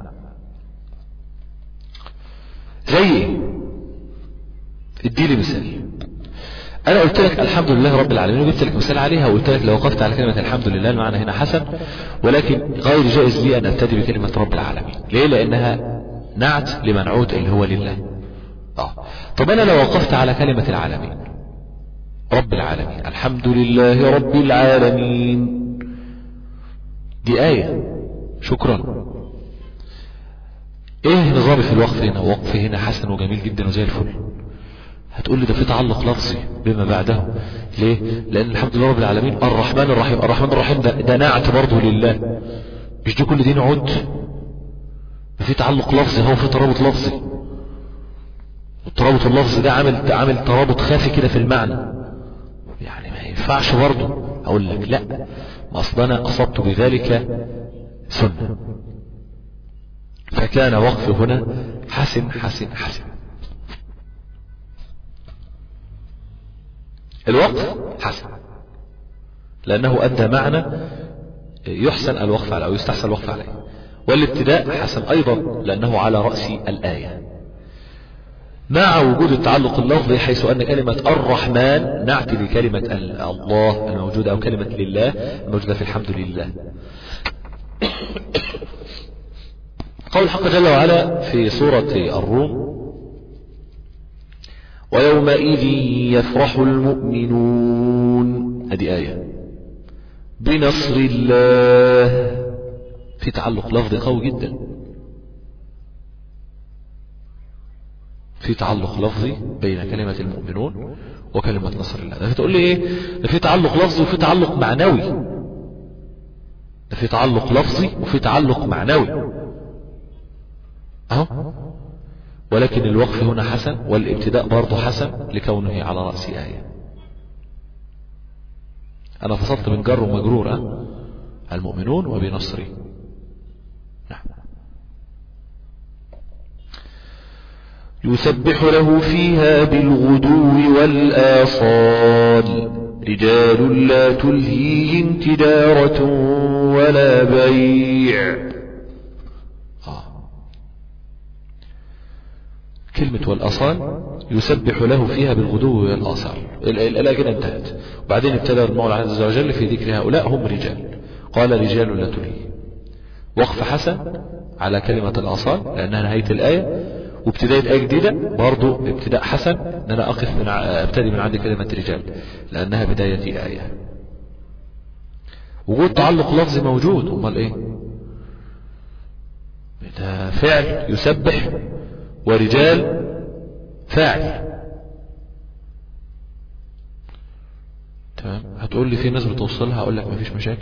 زي ايه ادي لي مثال انا قلت لك الحمد لله رب العالمين وجبت لك مثال عليها وقلت لك لو وقفت على كلمة الحمد لله المعنى هنا حسن ولكن غير جائز لي ان ابتدي بكلمة رب العالمين ليه لانها نعت لمنعوت اللي هو لله اه طب انا لو وقفت على كلمة العالمين رب العالمين الحمد لله رب العالمين دي آية شكرا ايه نظامي في الوقف هنا وقف هنا حسن وجميل جدا وزي الفل هتقول لي ده في تعلق لفظي بما بعده ليه لان الحمد لله رب العالمين الرحمن الرحيم الرحمن الرحيم ده, ده نعت برضه لله مش دي كل دي نعود في تعلق لفظي هو في ترابط لفظي الترابط اللفظي ده عامل عامل ترابط خافي كده في المعنى يعني ما ينفعش برضه اقول لك لا ما اصل انا اصبت بذلك سنه فكان وقف هنا حسن حسن حسن الوقف حسن لأنه أدى معنى يحسن الوقف عليه أو يستحسن الوقف عليه والابتداء حسن أيضا لأنه على رأس الآية مع وجود التعلق اللفظي حيث أن كلمة الرحمن نعت لكلمة الله الموجودة أو كلمة لله الموجودة في الحمد لله قول الحق جل وعلا في سورة الروم ويومئذ يفرح المؤمنون هذه آية بنصر الله في تعلق لفظي قوي جدا في تعلق لفظي بين كلمة المؤمنون وكلمة نصر الله ده تقول لي ايه ده في تعلق لفظي وفي تعلق معنوي ده في تعلق لفظي وفي تعلق معنوي اهو ولكن الوقف هنا حسن والابتداء برضه حسن لكونه على رأس آية أنا فصلت من جر ومجرور أه؟ المؤمنون وبنصري نعم يسبح له فيها بالغدو والآصال رجال لا تلهيهم تجارة ولا بيع كلمة والأصال يسبح له فيها بالغدو والآثار ال- ال- الآية كده انتهت وبعدين ابتدى المولى عز وجل في ذكر هؤلاء هم رجال قال رجال لا تلهي وقف حسن على كلمة الآثار لأنها نهاية الآية وابتداية آية جديدة برضو ابتداء حسن ان انا اقف من ع- ابتدي من عند كلمة رجال لانها بداية آية وجود تعلق لفظي موجود امال ايه ده فعل يسبح ورجال فاعل تمام هتقول لي في ناس بتوصلها اقول لك مفيش مشاكل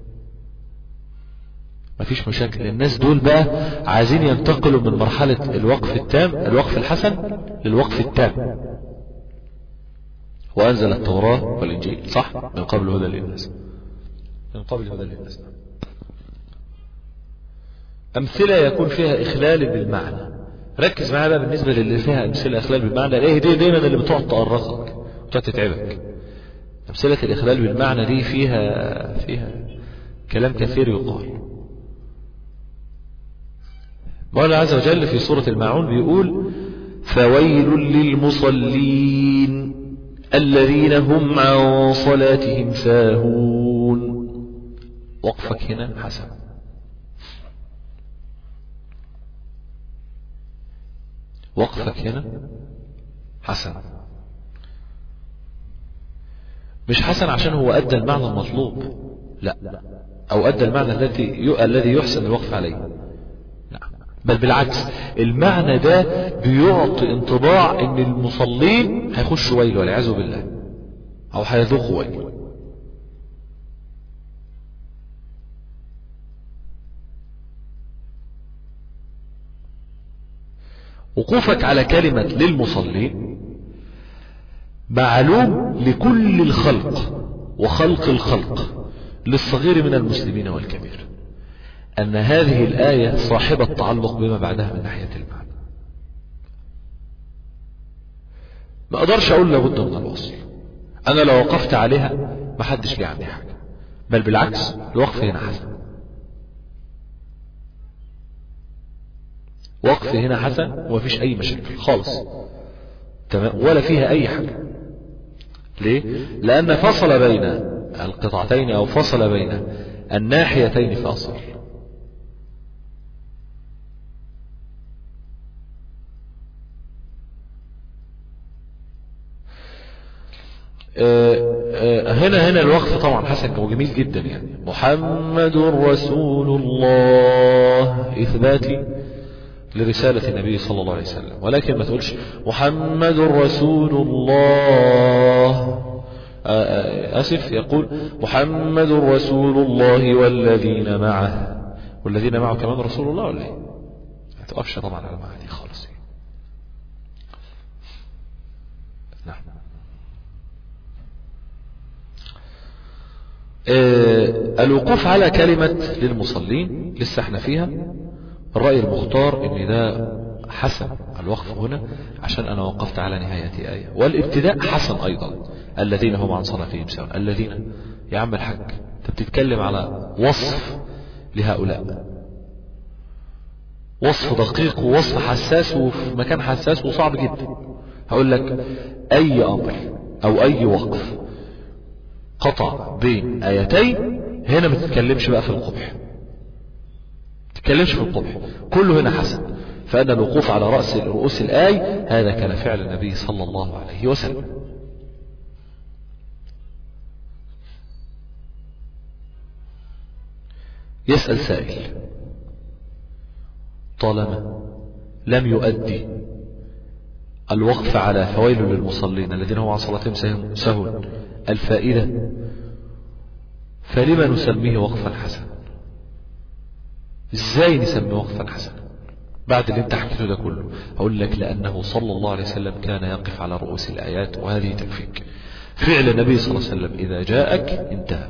مفيش مشاكل الناس دول بقى عايزين ينتقلوا من مرحلة الوقف التام الوقف الحسن للوقف التام وأنزل التوراة والإنجيل صح من قبل هدى للناس من قبل هدى للناس أمثلة يكون فيها إخلال بالمعنى ركز معايا بقى بالنسبة للي فيها أمثلة إخلال بالمعنى إيه دي دايما اللي بتقعد تأرقك وتقعد تتعبك أمثلة الإخلال بالمعنى دي فيها فيها كلام كثير يقال مولانا عز وجل في سورة الماعون بيقول فويل للمصلين الذين هم عن صلاتهم ساهون وقفك هنا حسن وقفك هنا حسن مش حسن عشان هو أدى المعنى المطلوب لا أو أدى المعنى الذي الذي يحسن الوقف عليه نعم بل بالعكس المعنى ده بيعطي انطباع ان المصلين هيخشوا ويل والعياذ بالله او هيذوقوا ويل وقوفك على كلمة للمصلين معلوم لكل الخلق وخلق الخلق للصغير من المسلمين والكبير أن هذه الآية صاحبة تعلق بما بعدها من ناحية المعنى ما أقدرش أقول لابد من الوصل أنا لو وقفت عليها ما حدش ليه عندي حاجة بل بالعكس الوقف هنا حسن وقف هنا حسن ومفيش أي مشاكل خالص تمام ولا فيها أي حاجة ليه؟ لأن فصل بين القطعتين أو فصل بين الناحيتين فاصل هنا هنا الوقف طبعا حسن وجميل جدا يعني محمد رسول الله إثباتي لرسالة النبي صلى الله عليه وسلم ولكن ما تقولش محمد رسول الله أسف يقول محمد رسول الله والذين معه والذين معه كمان رسول الله ولا ايه؟ ما تقفش طبعا على المعاني خالص نعم آه الوقوف على كلمة للمصلين لسه احنا فيها الرأي المختار ان ده حسن الوقف هنا عشان انا وقفت على نهاية آية والابتداء حسن ايضا الذين هم عن صلاتهم سواء الذين يا عم الحاج انت بتتكلم على وصف لهؤلاء وصف دقيق ووصف حساس وفي مكان حساس وصعب جدا هقول لك اي امر او اي وقف قطع بين ايتين هنا ما تتكلمش بقى في القبح تتكلمش في القبح كله هنا حسن فأن الوقوف على رأس رؤوس الآي هذا كان فعل النبي صلى الله عليه وسلم يسأل سائل طالما لم يؤدي الوقف على فويل للمصلين الذين هم عن صلاتهم سهون الفائدة فلما نسميه وقفا حسنا ازاي نسميه وقفا حسنا بعد اللي انت حكيته ده كله هقول لك لانه صلى الله عليه وسلم كان يقف على رؤوس الايات وهذه تكفيك فعل النبي صلى الله عليه وسلم اذا جاءك انتهى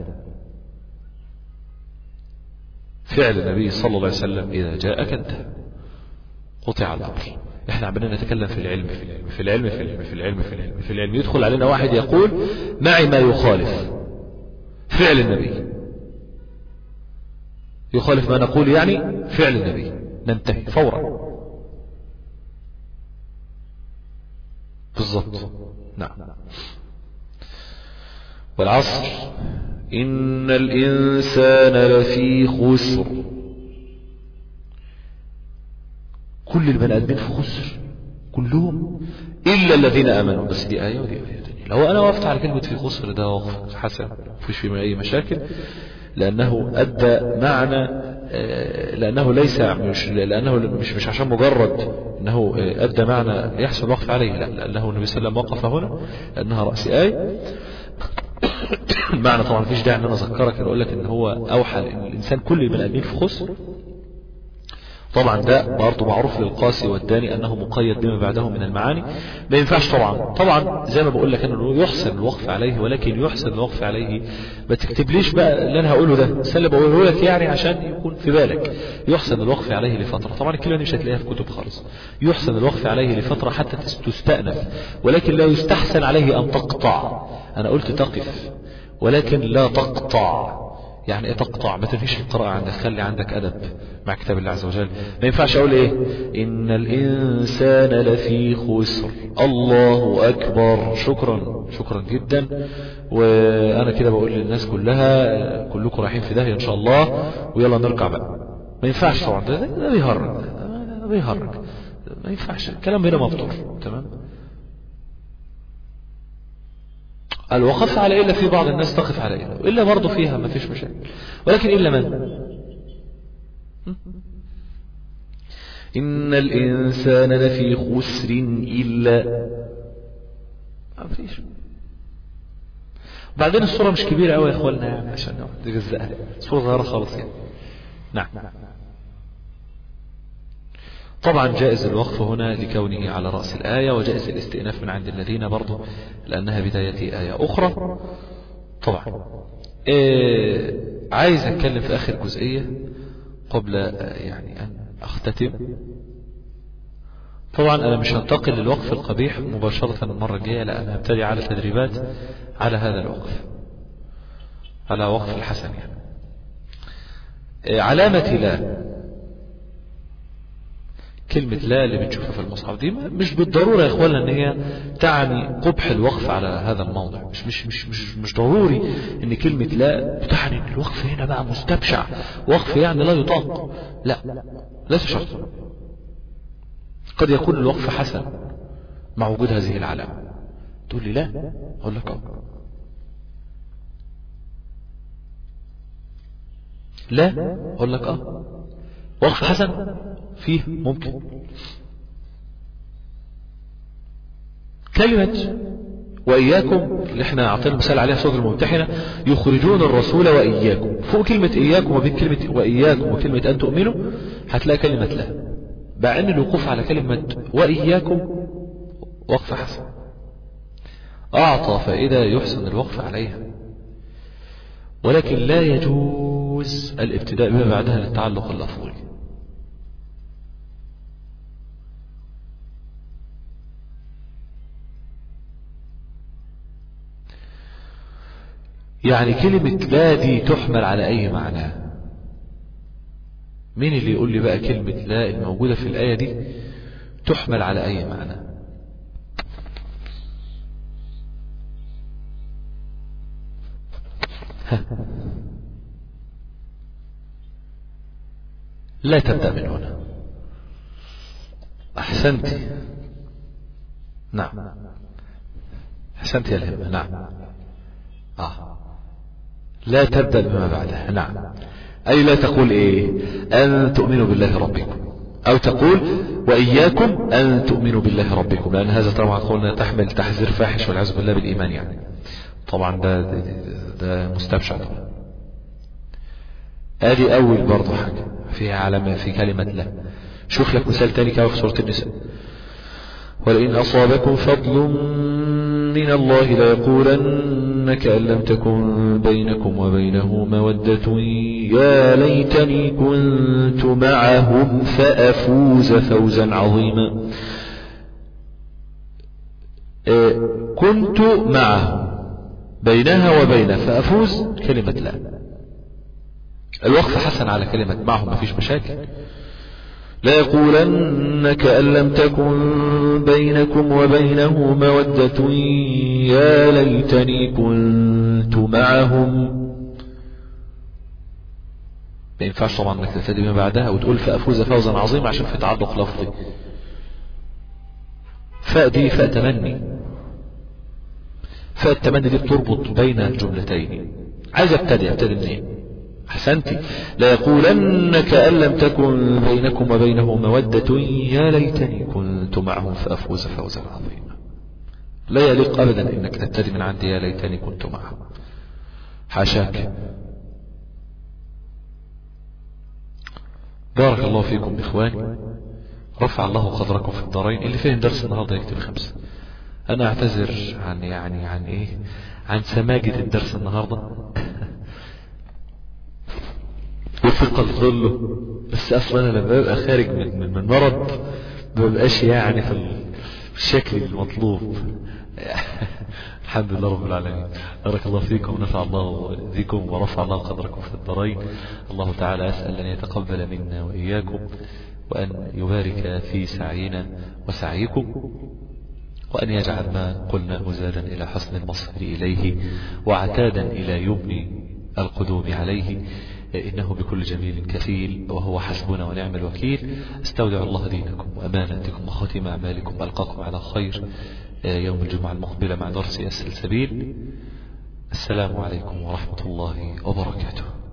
فعل النبي صلى الله عليه وسلم اذا جاءك انتهى قطع الامر احنا عمالين نتكلم في العلم في العلم في العلم في العلم في العلم في العلم في العلم يدخل علينا واحد يقول معي ما يخالف فعل النبي يخالف ما نقول يعني فعل النبي ننتهي فورا بالظبط نعم والعصر إن الإنسان لفي خسر كل البني ادمين في خسر كلهم الا الذين امنوا بس دي ايه ودي ايه تانية لو انا وقفت على كلمه في خسر ده وقف حسن مفيش فيه اي مشاكل لانه ادى معنى آه، لانه ليس مش لانه مش مش عشان مجرد انه آه، ادى معنى يحصل وقف عليه لا لانه النبي صلى الله عليه وسلم وقف هنا لانها راس ايه المعنى طبعا مفيش داعي ان انا اذكرك اقول لك ان هو اوحى ان الانسان كل البني ادمين في خسر طبعا ده برضه معروف للقاسي والداني انه مقيد بما بعده من المعاني ما ينفعش طبعا طبعا زي ما بقول لك انه يحسن الوقف عليه ولكن يحسن الوقف عليه ما تكتبليش بقى اللي انا هقوله ده بس اللي بقوله لك يعني عشان يكون في بالك يحسن الوقف عليه لفتره طبعا الكلمه دي مش هتلاقيها في كتب خالص يحسن الوقف عليه لفتره حتى تستأنف ولكن لا يستحسن عليه ان تقطع انا قلت تقف ولكن لا تقطع يعني ايه تقطع ما تنهيش القراءة عندك خلي عندك أدب مع كتاب الله عز وجل ما ينفعش أقول إيه إن الإنسان لفي خسر الله أكبر شكرا شكرا جدا وأنا كده بقول للناس كلها كلكم رايحين في داهية إن شاء الله ويلا نرجع بقى ما ينفعش طبعا ده, ده بيهرج ده بيهرج ما ينفعش الكلام هنا مفتوح تمام قال وقف على إلا في بعض الناس تقف على إلا وإلا برضه فيها ما فيش مشاكل ولكن إلا من إن الإنسان لفي خسر إلا ما فيش بعدين الصورة مش كبيرة قوي يا اخوانا يعني عشان نجزأها الصورة صغيرة خالص يعني نعم طبعا جائز الوقف هنا لكونه على رأس الآية وجائز الاستئناف من عند الذين برضو لأنها بداية آية أخرى طبعا إيه عايز أتكلم في آخر جزئية قبل يعني أن أختتم طبعا أنا مش هنتقل للوقف القبيح مباشرة المرة الجاية لأن هبتدي على تدريبات على هذا الوقف على وقف الحسن يعني إيه علامة لا كلمة لا اللي بنشوفها في المصحف دي مش بالضرورة يا اخوانا ان هي تعني قبح الوقف على هذا الموضع مش مش مش مش, مش ضروري ان كلمة لا بتعني ان الوقف هنا بقى مستبشع وقف يعني لا يطاق لا ليس شرط قد يكون الوقف حسن مع وجود هذه العلامة تقول لي لا اقول لك اه لا اقول لك اه وقف حسن فيه ممكن كلمة وإياكم اللي احنا عطينا مثال عليها سورة الممتحنة يخرجون الرسول وإياكم فوق كلمة إياكم وبين كلمة وإياكم وكلمة أن تؤمنوا هتلاقي كلمة لا مع أن الوقوف على كلمة وإياكم وقف حسن أعطى فائدة يحسن الوقف عليها ولكن لا يجوز الابتداء بما بعدها للتعلق اللفظي يعني كلمة لا دي تحمل على أي معنى مين اللي يقول لي بقى كلمة لا الموجودة في الآية دي تحمل على أي معنى لا تبدأ من هنا أحسنت نعم أحسنت يا الهمة نعم آه لا تبدأ بما بعدها نعم أي لا تقول إيه أن تؤمنوا بالله ربكم أو تقول وإياكم أن تؤمنوا بالله ربكم لأن هذا طبعا قلنا تحمل تحذير فاحش والعياذ بالله بالإيمان يعني طبعا ده ده, ده مستبشع طبعا ادي اول برضه حاجة فيها علامة في كلمة لا شوف لك مثال تاني كما في سورة النساء ولئن أصابكم فضل من الله ليقولن كأن لم تكن بينكم وبينه مودة يا ليتني كنت معهم فأفوز فوزا عظيما كنت معهم بينها وبين فأفوز كلمة لا الوقف حسن على كلمة معهم مفيش مشاكل ليقولن كأن لم تكن بينكم وبينه مودة يا ليتني كنت معهم ما ينفعش طبعا انك تبتدي ما بعدها وتقول فافوز فوزا عظيما عشان في تعلق لفظي فاء دي فاء تمني فاء التمني دي بتربط بين الجملتين عايز ابتدي ابتدي منين احسنتي لا يقولن كأن لم تكن بينكم وبينه مودة يا ليتني كنت معهم فافوز فوزا عظيما لا يليق ابدا انك تبتدي من عندي يا ليتني كنت معهم حاشاك بارك الله فيكم إخواني رفع الله قدركم في الدارين اللي فهم درس النهاردة يكتب خمسة أنا أعتذر عن يعني عن إيه عن سماجة الدرس النهاردة وفق الظل بس أصلا أنا لما ببقى خارج من من, من مرض ما ببقاش يعني في الشكل المطلوب الحمد لله رب العالمين بارك الله فيكم ونفع الله بكم ورفع الله قدركم في الدارين الله تعالى أسأل أن يتقبل منا وإياكم وأن يبارك في سعينا وسعيكم وأن يجعل ما قلنا مزادا إلى حسن المصير إليه وعتادا إلى يبني القدوم عليه إنه بكل جميل كفيل وهو حسبنا ونعم الوكيل استودع الله دينكم وأماناتكم وخاتم أعمالكم ألقاكم على خير يوم الجمعة المقبلة مع درس السلسبيل السلام عليكم ورحمة الله وبركاته